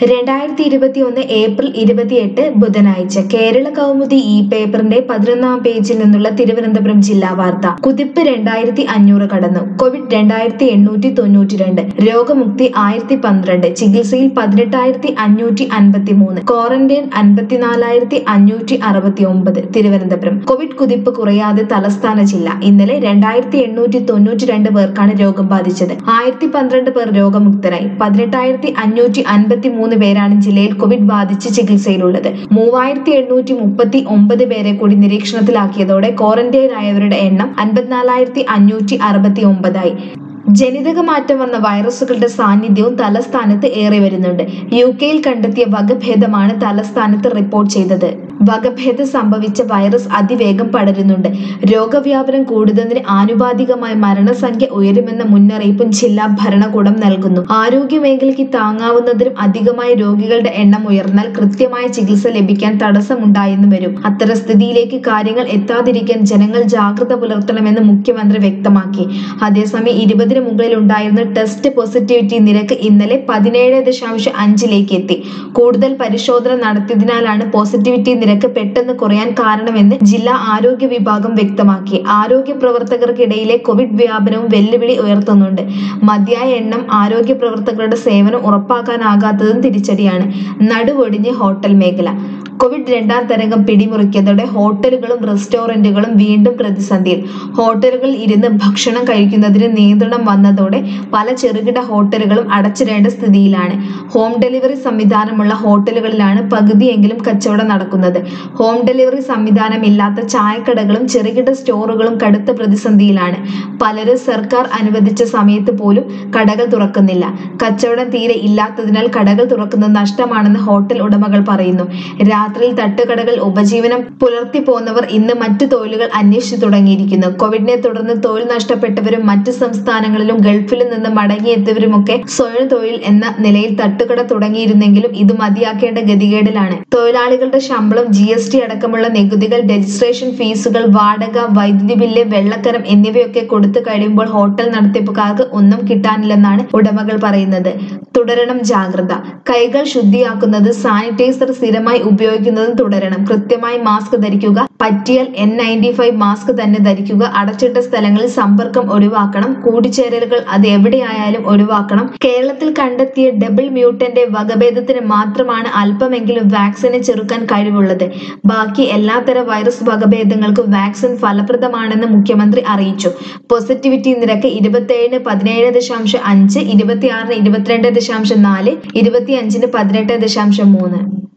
രണ്ടായിരത്തി ഇരുപത്തിയൊന്ന് ഏപ്രിൽ ഇരുപത്തിയെട്ട് ബുധനാഴ്ച കേരള കൗമുദി ഈ പേപ്പറിന്റെ പതിനൊന്നാം പേജിൽ നിന്നുള്ള തിരുവനന്തപുരം ജില്ലാ വാർത്ത കുതിപ്പ് രണ്ടായിരത്തി അഞ്ഞൂറ് കടന്നു കോവിഡ് രണ്ടായിരത്തി എണ്ണൂറ്റി തൊണ്ണൂറ്റി രണ്ട് രോഗമുക്തി ആയിരത്തി പന്ത്രണ്ട് ചികിത്സയിൽ പതിനെട്ടായിരത്തി അഞ്ഞൂറ്റി അൻപത്തി മൂന്ന് ക്വാറന്റൈൻ അൻപത്തിനാലായിരത്തി അഞ്ഞൂറ്റി അറുപത്തി ഒമ്പത് തിരുവനന്തപുരം കോവിഡ് കുതിപ്പ് കുറയാതെ തലസ്ഥാന ജില്ല ഇന്നലെ രണ്ടായിരത്തി എണ്ണൂറ്റി തൊണ്ണൂറ്റി രണ്ട് പേർക്കാണ് രോഗം ബാധിച്ചത് ആയിരത്തി പന്ത്രണ്ട് പേർ രോഗമുക്തരായി പതിനെട്ടായിരത്തി അഞ്ഞൂറ്റി അൻപത്തി മൂന്ന് പേരാണ് ജില്ലയിൽ കോവിഡ് ബാധിച്ച് ചികിത്സയിലുള്ളത് മൂവായിരത്തി എണ്ണൂറ്റി മുപ്പത്തി ഒമ്പത് പേരെ കൂടി നിരീക്ഷണത്തിലാക്കിയതോടെ ക്വാറന്റൈൻ ആയവരുടെ എണ്ണം അൻപത്തിനാലായിരത്തി അഞ്ഞൂറ്റി അറുപത്തി ഒമ്പതായി ജനിതക മാറ്റം വന്ന വൈറസുകളുടെ സാന്നിധ്യവും തലസ്ഥാനത്ത് ഏറി വരുന്നുണ്ട് യു കെയിൽ കണ്ടെത്തിയ വകഭേദമാണ് തലസ്ഥാനത്ത് റിപ്പോർട്ട് ചെയ്തത് വകഭേദം സംഭവിച്ച വൈറസ് അതിവേഗം പടരുന്നുണ്ട് രോഗവ്യാപനം കൂടുന്നതിന് ആനുപാതികമായി മരണസംഖ്യ ഉയരുമെന്ന മുന്നറിയിപ്പും ജില്ലാ ഭരണകൂടം നൽകുന്നു ആരോഗ്യ മേഖലയ്ക്ക് താങ്ങാവുന്നതിനും അധികമായി രോഗികളുടെ എണ്ണം ഉയർന്നാൽ കൃത്യമായ ചികിത്സ ലഭിക്കാൻ തടസ്സമുണ്ടായെന്ന് വരും അത്തരം സ്ഥിതിയിലേക്ക് കാര്യങ്ങൾ എത്താതിരിക്കാൻ ജനങ്ങൾ ജാഗ്രത പുലർത്തണമെന്ന് മുഖ്യമന്ത്രി വ്യക്തമാക്കി അതേസമയം ഇരുപതിന് മുകളിൽ ഉണ്ടായിരുന്ന ടെസ്റ്റ് പോസിറ്റിവിറ്റി നിരക്ക് ഇന്നലെ പതിനേഴ് ദശാംശം അഞ്ചിലേക്ക് എത്തി കൂടുതൽ പരിശോധന നടത്തിയതിനാലാണ് പോസിറ്റിവിറ്റി നിരക്ക് പെട്ടെന്ന് കുറയാൻ കാരണമെന്ന് ജില്ലാ ആരോഗ്യ വിഭാഗം വ്യക്തമാക്കി ആരോഗ്യ പ്രവർത്തകർക്കിടയിലെ കോവിഡ് വ്യാപനവും വെല്ലുവിളി ഉയർത്തുന്നുണ്ട് മതിയായ എണ്ണം ആരോഗ്യ പ്രവർത്തകരുടെ സേവനം ഉറപ്പാക്കാനാകാത്തതും തിരിച്ചടിയാണ് നടുവൊടിഞ്ഞ് ഹോട്ടൽ മേഖല കോവിഡ് രണ്ടാം തരംഗം പിടിമുറുക്കിയതോടെ ഹോട്ടലുകളും റെസ്റ്റോറന്റുകളും വീണ്ടും പ്രതിസന്ധിയിൽ ഹോട്ടലുകളിൽ ഇരുന്ന് ഭക്ഷണം കഴിക്കുന്നതിന് നിയന്ത്രണം വന്നതോടെ പല ചെറുകിട ഹോട്ടലുകളും അടച്ചിടേണ്ട സ്ഥിതിയിലാണ് ഹോം ഡെലിവറി സംവിധാനമുള്ള ഹോട്ടലുകളിലാണ് പകുതിയെങ്കിലും കച്ചവടം നടക്കുന്നത് ഹോം ഡെലിവറി സംവിധാനമില്ലാത്ത ചായക്കടകളും ചെറുകിട സ്റ്റോറുകളും കടുത്ത പ്രതിസന്ധിയിലാണ് പലരും സർക്കാർ അനുവദിച്ച സമയത്ത് പോലും കടകൾ തുറക്കുന്നില്ല കച്ചവടം തീരെ ഇല്ലാത്തതിനാൽ കടകൾ തുറക്കുന്നത് നഷ്ടമാണെന്ന് ഹോട്ടൽ ഉടമകൾ പറയുന്നു രാത്രിയിൽ തട്ടുകടകൾ ഉപജീവനം പുലർത്തി പോന്നവർ ഇന്ന് മറ്റു തൊഴിലുകൾ അന്വേഷിച്ചു തുടങ്ങിയിരിക്കുന്നു കോവിഡിനെ തുടർന്ന് തൊഴിൽ നഷ്ടപ്പെട്ടവരും മറ്റു സംസ്ഥാനങ്ങളിലും ഗൾഫിലും നിന്ന് മടങ്ങിയെത്തിയവരുമൊക്കെ സ്വയം തൊഴിൽ എന്ന നിലയിൽ തട്ടുകട തുടങ്ങിയിരുന്നെങ്കിലും ഇത് മതിയാക്കേണ്ട ഗതികേടിലാണ് തൊഴിലാളികളുടെ ശമ്പളം ജി എസ് ടി അടക്കമുള്ള നികുതികൾ രജിസ്ട്രേഷൻ ഫീസുകൾ വാടക വൈദ്യുതി ബില്ല് വെള്ളക്കരം എന്നിവയൊക്കെ കൊടുത്തു കഴിയുമ്പോൾ ഹോട്ടൽ നടത്തിപ്പുകാർക്ക് ഒന്നും കിട്ടാനില്ലെന്നാണ് ഉടമകൾ പറയുന്നത് തുടരണം ജാഗ്രത കൈകൾ ശുദ്ധിയാക്കുന്നത് സാനിറ്റൈസർ സ്ഥിരമായി ഉപയോഗിക്കുന്നതും തുടരണം കൃത്യമായി മാസ്ക് ധരിക്കുക പറ്റിയാൽ എൻ നയൻറ്റി ഫൈവ് മാസ്ക് തന്നെ ധരിക്കുക അടച്ചിട്ട സ്ഥലങ്ങളിൽ സമ്പർക്കം ഒഴിവാക്കണം കൂടിച്ചേരലുകൾ അത് എവിടെയായാലും ഒഴിവാക്കണം കേരളത്തിൽ കണ്ടെത്തിയ ഡബിൾ മ്യൂട്ടന്റെ വകഭേദത്തിന് മാത്രമാണ് അല്പമെങ്കിലും വാക്സിനെ ചെറുക്കാൻ കഴിവുള്ളത് ബാക്കി എല്ലാത്തരം വൈറസ് വകഭേദങ്ങൾക്കും വാക്സിൻ ഫലപ്രദമാണെന്ന് മുഖ്യമന്ത്രി അറിയിച്ചു പോസിറ്റിവിറ്റി നിരക്ക് ഇരുപത്തിയേഴിന് പതിനേഴ് ദശാംശം അഞ്ച് ഇരുപത്തിയാറിന് ഇരുപത്തിരണ്ട് ദശാംശം നാല് ഇരുപത്തിയഞ്ചിന് പതിനെട്ട് ദശാംശം മൂന്ന്